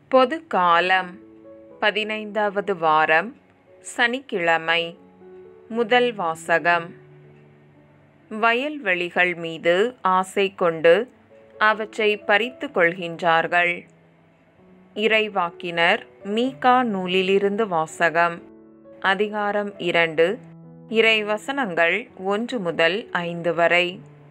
பொது காலம் பதினைந்தாவது வாரம் சனிக்கிழமை முதல் வாசகம் வயல்வெளிகள் மீது ஆசை கொண்டு அவற்றை பறித்து கொள்கின்றார்கள் இறைவாக்கினர் மீகா நூலிலிருந்து வாசகம் அதிகாரம் இரண்டு இறை வசனங்கள் ஒன்று முதல் ஐந்து வரை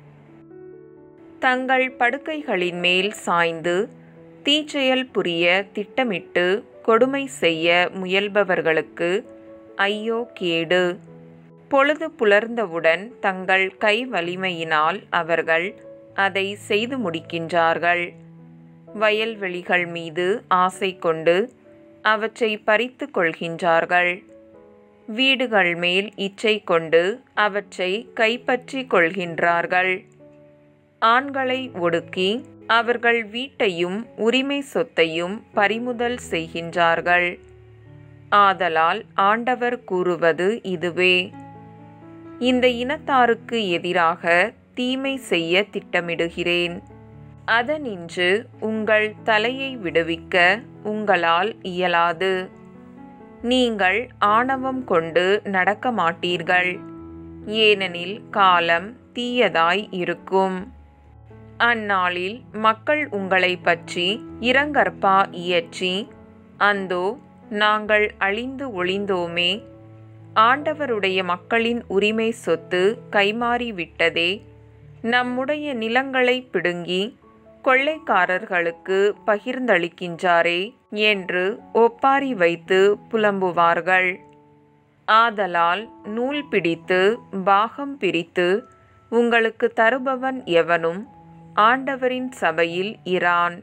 தங்கள் படுக்கைகளின் மேல் சாய்ந்து தீச்செயல் புரிய திட்டமிட்டு கொடுமை செய்ய முயல்பவர்களுக்கு ஐயோ கேடு பொழுது புலர்ந்தவுடன் தங்கள் கை வலிமையினால் அவர்கள் அதை செய்து முடிக்கின்றார்கள் வயல்வெளிகள் மீது ஆசை கொண்டு அவற்றை பறித்து கொள்கின்றார்கள் வீடுகள் மேல் இச்சை கொண்டு அவற்றை கைப்பற்றி கொள்கின்றார்கள் ஆண்களை ஒடுக்கி அவர்கள் வீட்டையும் உரிமை சொத்தையும் பறிமுதல் செய்கின்றார்கள் ஆதலால் ஆண்டவர் கூறுவது இதுவே இந்த இனத்தாருக்கு எதிராக தீமை செய்ய திட்டமிடுகிறேன் அதனின்று உங்கள் தலையை விடுவிக்க உங்களால் இயலாது நீங்கள் ஆணவம் கொண்டு நடக்க மாட்டீர்கள் ஏனெனில் காலம் தீயதாய் இருக்கும் அந்நாளில் மக்கள் உங்களை பற்றி இரங்கற்பா இயற்றி அந்தோ நாங்கள் அழிந்து ஒளிந்தோமே ஆண்டவருடைய மக்களின் உரிமை சொத்து கைமாறிவிட்டதே நம்முடைய நிலங்களை பிடுங்கி கொள்ளைக்காரர்களுக்கு பகிர்ந்தளிக்கின்றாரே என்று ஒப்பாரி வைத்து புலம்புவார்கள் ஆதலால் நூல் பிடித்து பாகம் பிரித்து உங்களுக்கு தருபவன் எவனும் ஆண்டவரின் சபையில் இரான்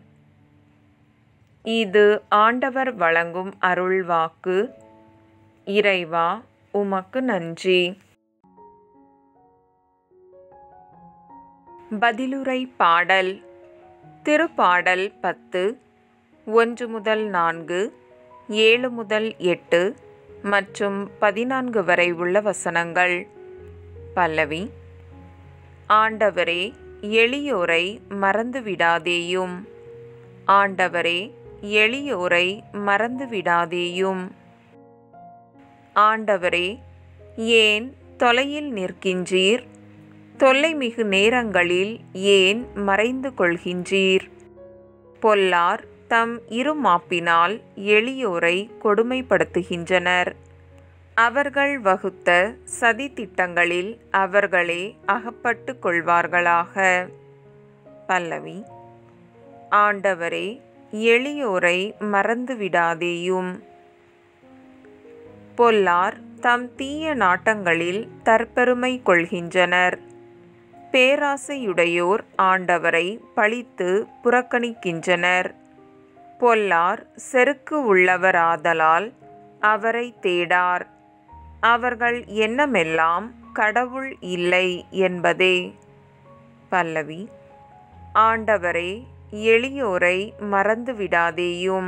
இது ஆண்டவர் வழங்கும் அருள்வாக்கு இறைவா உமக்கு நன்றி பதிலுரை பாடல் திருப்பாடல் பத்து ஒன்று முதல் நான்கு ஏழு முதல் எட்டு மற்றும் பதினான்கு வரை உள்ள வசனங்கள் பல்லவி ஆண்டவரே எளியோரை மறந்துவிடாதேயும் ஆண்டவரே எளியோரை மறந்துவிடாதேயும் ஆண்டவரே ஏன் தொலையில் நிற்கின்றீர் தொல்லைமிகு நேரங்களில் ஏன் மறைந்து கொள்கின்றீர் பொல்லார் தம் இருமாப்பினால் எளியோரை கொடுமைப்படுத்துகின்றனர் அவர்கள் வகுத்த சதி திட்டங்களில் அவர்களே அகப்பட்டு கொள்வார்களாக பல்லவி ஆண்டவரே எளியோரை மறந்துவிடாதேயும் பொல்லார் தம் தீய நாட்டங்களில் தற்பெருமை கொள்கின்றனர் பேராசையுடையோர் ஆண்டவரை பழித்து புறக்கணிக்கின்றனர் பொல்லார் செருக்கு உள்ளவராதலால் அவரை தேடார் அவர்கள் எண்ணமெல்லாம் கடவுள் இல்லை என்பதே பல்லவி ஆண்டவரே எளியோரை மறந்துவிடாதேயும்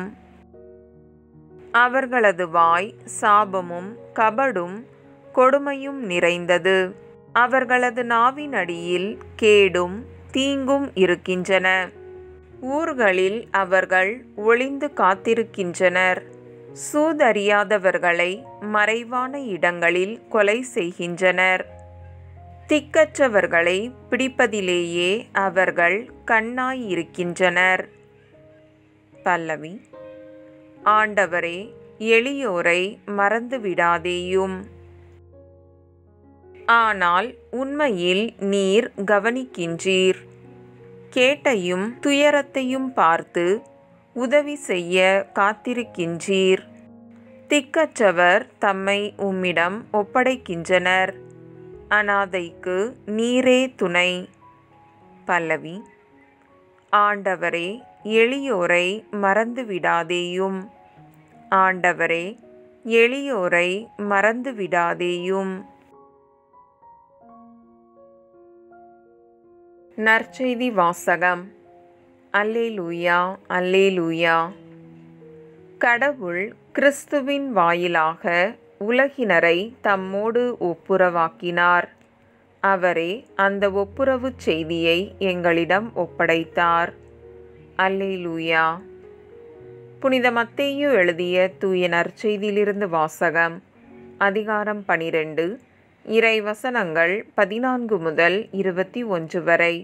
அவர்களது வாய் சாபமும் கபடும் கொடுமையும் நிறைந்தது அவர்களது நாவின் அடியில் கேடும் தீங்கும் இருக்கின்றன ஊர்களில் அவர்கள் ஒளிந்து காத்திருக்கின்றனர் சூதறியாதவர்களை மறைவான இடங்களில் கொலை செய்கின்றனர் திக்கற்றவர்களை பிடிப்பதிலேயே அவர்கள் கண்ணாயிருக்கின்றனர் பல்லவி ஆண்டவரே எளியோரை மறந்துவிடாதேயும் ஆனால் உண்மையில் நீர் கவனிக்கின்றீர் கேட்டையும் துயரத்தையும் பார்த்து உதவி செய்ய காத்திருக்கின்றீர் திக்கற்றவர் தம்மை உம்மிடம் ஒப்படைக்கின்றனர் அனாதைக்கு நீரே துணை பல்லவி ஆண்டவரே எளியோரை மறந்துவிடாதேயும் ஆண்டவரே எளியோரை மறந்துவிடாதேயும் நற்செய்தி வாசகம் அல்லேலூயா அல்லேலூயா கடவுள் கிறிஸ்துவின் வாயிலாக உலகினரை தம்மோடு ஒப்புரவாக்கினார் அவரே அந்த ஒப்புரவுச் செய்தியை எங்களிடம் ஒப்படைத்தார் அல்லேலூயா புனித மத்தேயு எழுதிய தூய நற்செய்தியிலிருந்து வாசகம் அதிகாரம் பனிரெண்டு இறை வசனங்கள் பதினான்கு முதல் இருபத்தி ஒன்று வரை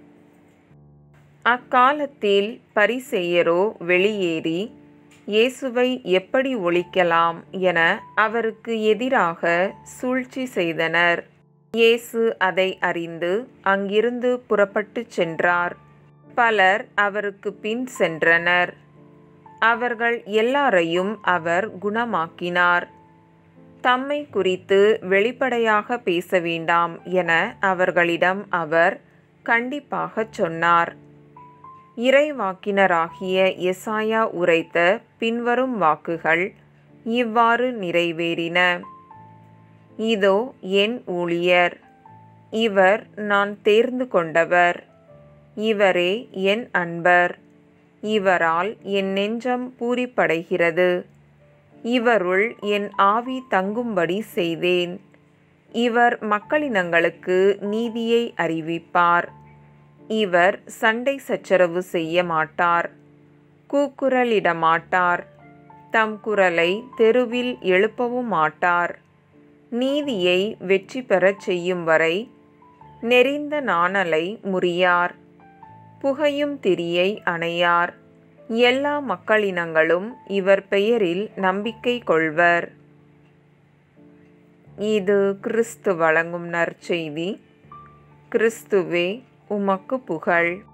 அக்காலத்தில் பரிசெயரோ வெளியேறி இயேசுவை எப்படி ஒழிக்கலாம் என அவருக்கு எதிராக சூழ்ச்சி செய்தனர் இயேசு அதை அறிந்து அங்கிருந்து புறப்பட்டுச் சென்றார் பலர் அவருக்கு பின் சென்றனர் அவர்கள் எல்லாரையும் அவர் குணமாக்கினார் தம்மை குறித்து வெளிப்படையாக பேச வேண்டாம் என அவர்களிடம் அவர் கண்டிப்பாகச் சொன்னார் இறைவாக்கினராகிய எசாயா உரைத்த பின்வரும் வாக்குகள் இவ்வாறு நிறைவேறின இதோ என் ஊழியர் இவர் நான் தேர்ந்து கொண்டவர் இவரே என் அன்பர் இவரால் என் நெஞ்சம் பூரிப்படைகிறது இவருள் என் ஆவி தங்கும்படி செய்தேன் இவர் மக்களினங்களுக்கு நீதியை அறிவிப்பார் இவர் சண்டை சச்சரவு செய்ய மாட்டார் கூக்குரலிட மாட்டார் தம் குரலை தெருவில் எழுப்பவும் மாட்டார் நீதியை வெற்றி பெறச் செய்யும் வரை நெறிந்த நாணலை முறியார் புகையும் திரியை அணையார் எல்லா மக்களினங்களும் இவர் பெயரில் நம்பிக்கை கொள்வர் இது கிறிஸ்து வழங்கும் நற்செய்தி கிறிஸ்துவே உமக்கு புகழ்